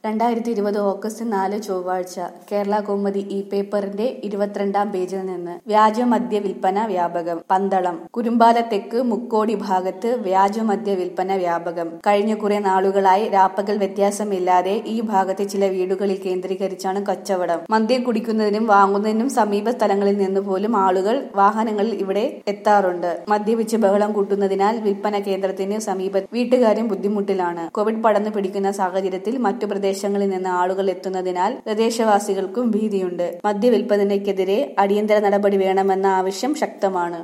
രണ്ടായിരത്തി ഇരുപത് ഓഗസ്റ്റ് നാല് ചൊവ്വാഴ്ച കേരള കൗമുദി ഇ പേപ്പറിന്റെ ഇരുപത്തിരണ്ടാം പേജിൽ നിന്ന് വ്യാജമദ്യ വിൽപ്പന വ്യാപകം പന്തളം കുരുമ്പാല തെക്ക് മുക്കോടി ഭാഗത്ത് വ്യാജമദ്യ വിൽപ്പന വ്യാപകം കഴിഞ്ഞ കുറെ നാളുകളായി രാപ്പകൽ വ്യത്യാസമില്ലാതെ ഈ ഭാഗത്തെ ചില വീടുകളിൽ കേന്ദ്രീകരിച്ചാണ് കച്ചവടം മദ്യം കുടിക്കുന്നതിനും വാങ്ങുന്നതിനും സമീപ സ്ഥലങ്ങളിൽ നിന്ന് പോലും ആളുകൾ വാഹനങ്ങളിൽ ഇവിടെ എത്താറുണ്ട് മദ്യപിച്ച് ബഹളം കൂട്ടുന്നതിനാൽ വിൽപ്പന കേന്ദ്രത്തിന് സമീപ വീട്ടുകാരും ബുദ്ധിമുട്ടിലാണ് കോവിഡ് പടർന്നു പിടിക്കുന്ന സാഹചര്യത്തിൽ മറ്റു പ്രദേശങ്ങളിൽ നിന്ന് ആളുകൾ എത്തുന്നതിനാൽ പ്രദേശവാസികൾക്കും ഭീതിയുണ്ട് മദ്യവിൽപ്പനയ്ക്കെതിരെ അടിയന്തര നടപടി വേണമെന്ന ആവശ്യം ശക്തമാണ്